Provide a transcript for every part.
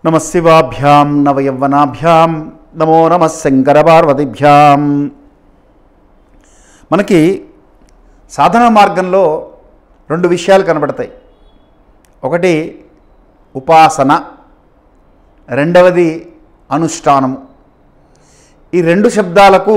నమ శివాభ్యాం నవయవ్వనాభ్యాం నమో నమ శంకర పార్వతిభ్యాం మనకి సాధన మార్గంలో రెండు విషయాలు కనబడతాయి ఒకటి ఉపాసన రెండవది అనుష్ఠానము ఈ రెండు శబ్దాలకు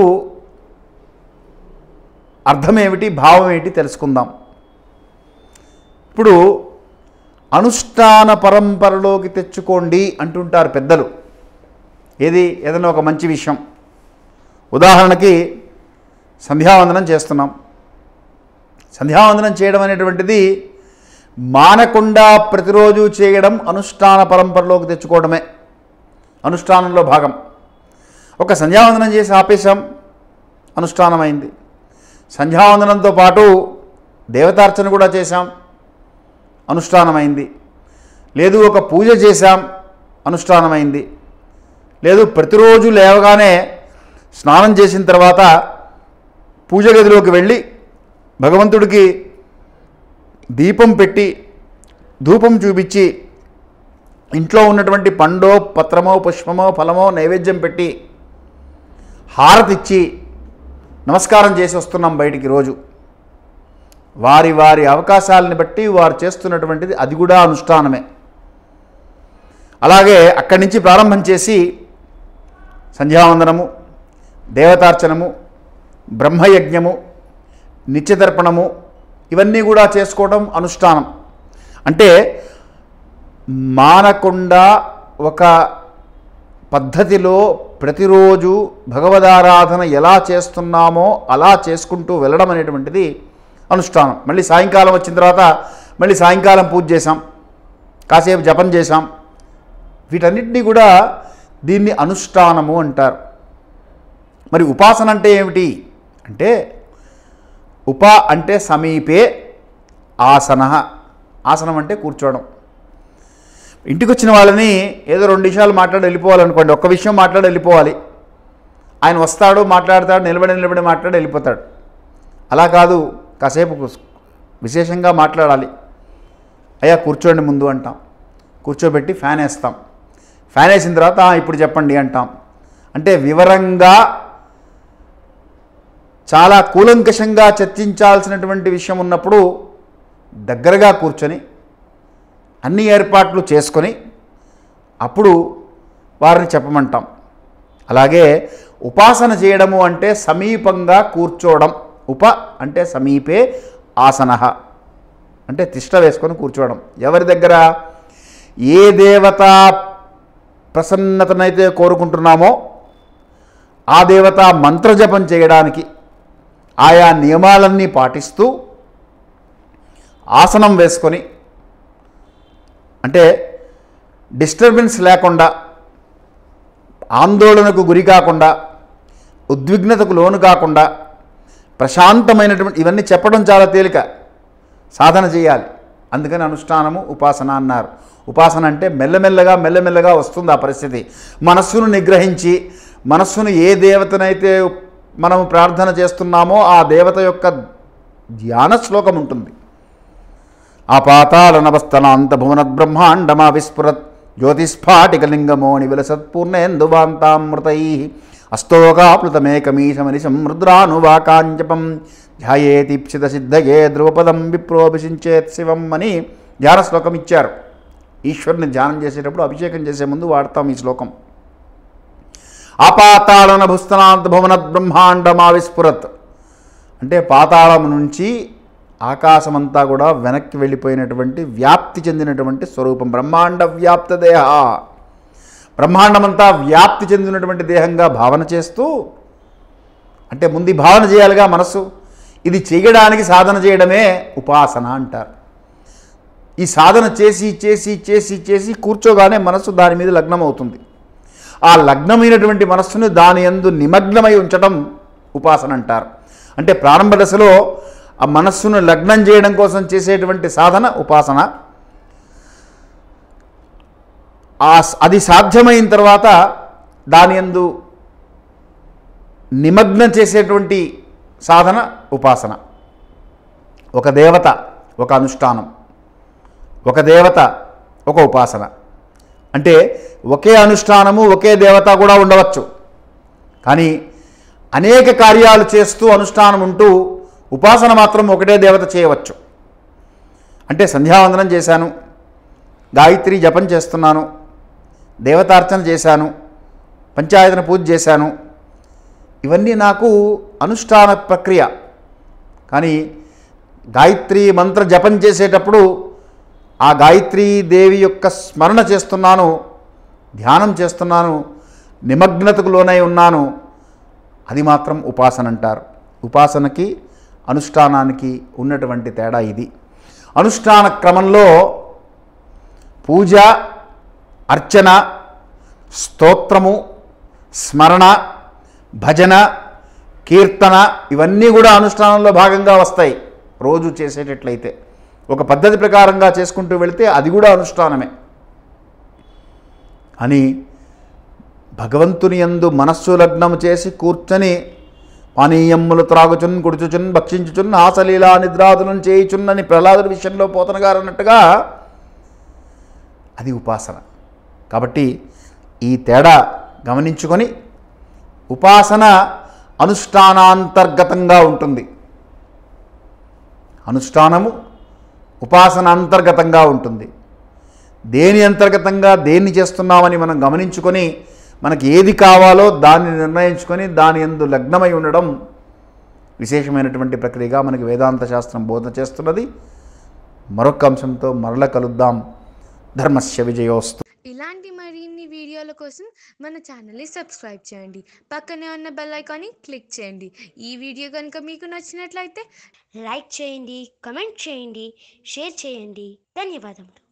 అర్థమేమిటి భావం ఏమిటి తెలుసుకుందాం ఇప్పుడు అనుష్ఠాన పరంపరలోకి తెచ్చుకోండి అంటుంటారు పెద్దలు ఏది ఏదైనా ఒక మంచి విషయం ఉదాహరణకి సంధ్యావందనం చేస్తున్నాం సంధ్యావందనం చేయడం అనేటువంటిది మానకుండా ప్రతిరోజు చేయడం అనుష్ఠాన పరంపరలోకి తెచ్చుకోవడమే అనుష్ఠానంలో భాగం ఒక సంధ్యావందనం చేసి ఆపేశాం అనుష్ఠానమైంది సంధ్యావందనంతో పాటు దేవతార్చన కూడా చేశాం అనుష్ఠానమైంది లేదు ఒక పూజ చేశాం అనుష్ఠానమైంది లేదు ప్రతిరోజు లేవగానే స్నానం చేసిన తర్వాత పూజ గదిలోకి వెళ్ళి భగవంతుడికి దీపం పెట్టి ధూపం చూపించి ఇంట్లో ఉన్నటువంటి పండో పత్రమో పుష్పమో ఫలమో నైవేద్యం పెట్టి హారతిచ్చి నమస్కారం చేసి వస్తున్నాం బయటికి రోజు వారి వారి అవకాశాలని బట్టి వారు చేస్తున్నటువంటిది అది కూడా అనుష్ఠానమే అలాగే అక్కడి నుంచి ప్రారంభం చేసి సంధ్యావందనము దేవతార్చనము బ్రహ్మయజ్ఞము నిత్యదర్పణము ఇవన్నీ కూడా చేసుకోవడం అనుష్ఠానం అంటే మానకుండా ఒక పద్ధతిలో ప్రతిరోజు భగవదారాధన ఎలా చేస్తున్నామో అలా చేసుకుంటూ వెళ్ళడం అనేటువంటిది అనుష్ఠానం మళ్ళీ సాయంకాలం వచ్చిన తర్వాత మళ్ళీ సాయంకాలం పూజ చేసాం కాసేపు జపం చేశాం వీటన్నిటినీ కూడా దీన్ని అనుష్ఠానము అంటారు మరి ఉపాసన అంటే ఏమిటి అంటే ఉప అంటే సమీపే ఆసన ఆసనం అంటే కూర్చోవడం ఇంటికి వచ్చిన వాళ్ళని ఏదో రెండు విషయాలు మాట్లాడి వెళ్ళిపోవాలనుకోండి ఒక్క విషయం మాట్లాడి వెళ్ళిపోవాలి ఆయన వస్తాడు మాట్లాడతాడు నిలబడి నిలబడి మాట్లాడి వెళ్ళిపోతాడు అలా కాదు కాసేపు విశేషంగా మాట్లాడాలి అయ్యా కూర్చోండి ముందు అంటాం కూర్చోబెట్టి ఫ్యాన్ వేస్తాం ఫ్యాన్ వేసిన తర్వాత "ఆ, ఇప్పుడు చెప్పండి అంటాం అంటే వివరంగా చాలా కూలంకషంగా చర్చించాల్సినటువంటి విషయం ఉన్నప్పుడు దగ్గరగా కూర్చొని అన్ని ఏర్పాట్లు చేసుకొని అప్పుడు వారిని చెప్పమంటాం అలాగే ఉపాసన చేయడము అంటే సమీపంగా కూర్చోవడం ఉప అంటే సమీపే ఆసన అంటే తిష్ట వేసుకొని కూర్చోవడం ఎవరి దగ్గర ఏ దేవత ప్రసన్నతనైతే కోరుకుంటున్నామో ఆ దేవత మంత్రజపం చేయడానికి ఆయా నియమాలన్నీ పాటిస్తూ ఆసనం వేసుకొని అంటే డిస్టర్బెన్స్ లేకుండా ఆందోళనకు గురి కాకుండా ఉద్విగ్నతకు లోను కాకుండా ప్రశాంతమైనటువంటి ఇవన్నీ చెప్పడం చాలా తేలిక సాధన చేయాలి అందుకని అనుష్ఠానము ఉపాసన అన్నారు ఉపాసన అంటే మెల్లమెల్లగా మెల్లమెల్లగా వస్తుంది ఆ పరిస్థితి మనస్సును నిగ్రహించి మనస్సును ఏ దేవతనైతే మనము ప్రార్థన చేస్తున్నామో ఆ దేవత యొక్క ధ్యాన శ్లోకం ఉంటుంది ఆ పాతాళ నవస్తనాంత భువనద్ బ్రహ్మాండమా విస్ఫురత్ జ్యోతిస్ఫాటికలింగమో నివిలసత్పూర్ణేందువాంతామృతై అస్తోకాప్లుతమేకమీశమనిశం రుద్రానువాకాంజపం ధ్యాయేతీప్సిత సిద్ధయే ధ్రువపదం విప్రోభిషించేత్ శివం అని ధ్యాన శ్లోకం ఇచ్చారు ఈశ్వరుని ధ్యానం చేసేటప్పుడు అభిషేకం చేసే ముందు వాడతాం ఈ శ్లోకం ఆపాతాళన భుస్తనాంత భువనద్ బ్రహ్మాండమా విస్ఫురత్ అంటే పాతాళం నుంచి ఆకాశమంతా కూడా వెనక్కి వెళ్ళిపోయినటువంటి వ్యాప్తి చెందినటువంటి స్వరూపం బ్రహ్మాండ వ్యాప్త దేహ బ్రహ్మాండమంతా వ్యాప్తి చెందినటువంటి దేహంగా భావన చేస్తూ అంటే ముందు ఈ భావన చేయాలిగా మనస్సు ఇది చేయడానికి సాధన చేయడమే ఉపాసన అంటారు ఈ సాధన చేసి చేసి చేసి చేసి కూర్చోగానే మనస్సు దాని మీద లగ్నం అవుతుంది ఆ లగ్నమైనటువంటి మనస్సును దాని యందు నిమగ్నమై ఉంచడం ఉపాసన అంటారు అంటే ప్రారంభ దశలో ఆ మనస్సును లగ్నం చేయడం కోసం చేసేటువంటి సాధన ఉపాసన ఆ స- అది సాధ్యమైన తర్వాత దాని యందు నిమగ్నం చేసేటువంటి సాధన ఉపాసన ఒక దేవత ఒక అనుష్ఠానం ఒక దేవత ఒక ఉపాసన అంటే ఒకే అనుష్ఠానము ఒకే దేవత కూడా ఉండవచ్చు కానీ అనేక కార్యాలు చేస్తూ అనుష్ఠానం ఉంటూ ఉపాసన మాత్రం ఒకటే దేవత చేయవచ్చు అంటే సంధ్యావందనం చేశాను గాయత్రి జపం చేస్తున్నాను దేవతార్చన చేశాను పంచాయతన పూజ చేశాను ఇవన్నీ నాకు అనుష్ఠాన ప్రక్రియ కానీ గాయత్రి మంత్ర జపం చేసేటప్పుడు ఆ గాయత్రీ దేవి యొక్క స్మరణ చేస్తున్నాను ధ్యానం చేస్తున్నాను నిమగ్నతకు లోనై ఉన్నాను అది మాత్రం ఉపాసన అంటారు ఉపాసనకి అనుష్ఠానానికి ఉన్నటువంటి తేడా ఇది అనుష్ఠాన క్రమంలో పూజ అర్చన స్తోత్రము స్మరణ భజన కీర్తన ఇవన్నీ కూడా అనుష్ఠానంలో భాగంగా వస్తాయి రోజు చేసేటట్లయితే ఒక పద్ధతి ప్రకారంగా చేసుకుంటూ వెళితే అది కూడా అనుష్ఠానమే అని భగవంతుని యందు మనస్సు లగ్నము చేసి కూర్చొని పానీయమ్ములు త్రాగుచున్ కుడుచుచున్ భక్షించుచున్ ఆసలీలా నిద్రాదులను చేయుచున్నని ప్రహ్లాదుడి విషయంలో పోతన గారు అన్నట్టుగా అది ఉపాసన కాబట్టి ఈ తేడా గమనించుకొని ఉపాసన అనుష్ఠానాంతర్గతంగా ఉంటుంది అనుష్ఠానము ఉపాసన అంతర్గతంగా ఉంటుంది దేని అంతర్గతంగా దేన్ని చేస్తున్నామని మనం గమనించుకొని మనకి ఏది కావాలో దాన్ని నిర్ణయించుకొని దాని ఎందు లగ్నమై ఉండడం విశేషమైనటువంటి ప్రక్రియగా మనకి వేదాంత శాస్త్రం బోధన చేస్తున్నది మరొక అంశంతో మరల కలుద్దాం ధర్మస్య విజయోస్తు ఇలాంటి మరిన్ని వీడియోల కోసం మన ఛానల్ని సబ్స్క్రైబ్ చేయండి పక్కనే ఉన్న బెల్ ఐకాన్ని క్లిక్ చేయండి ఈ వీడియో కనుక మీకు నచ్చినట్లయితే లైక్ చేయండి కమెంట్ చేయండి షేర్ చేయండి ధన్యవాదములు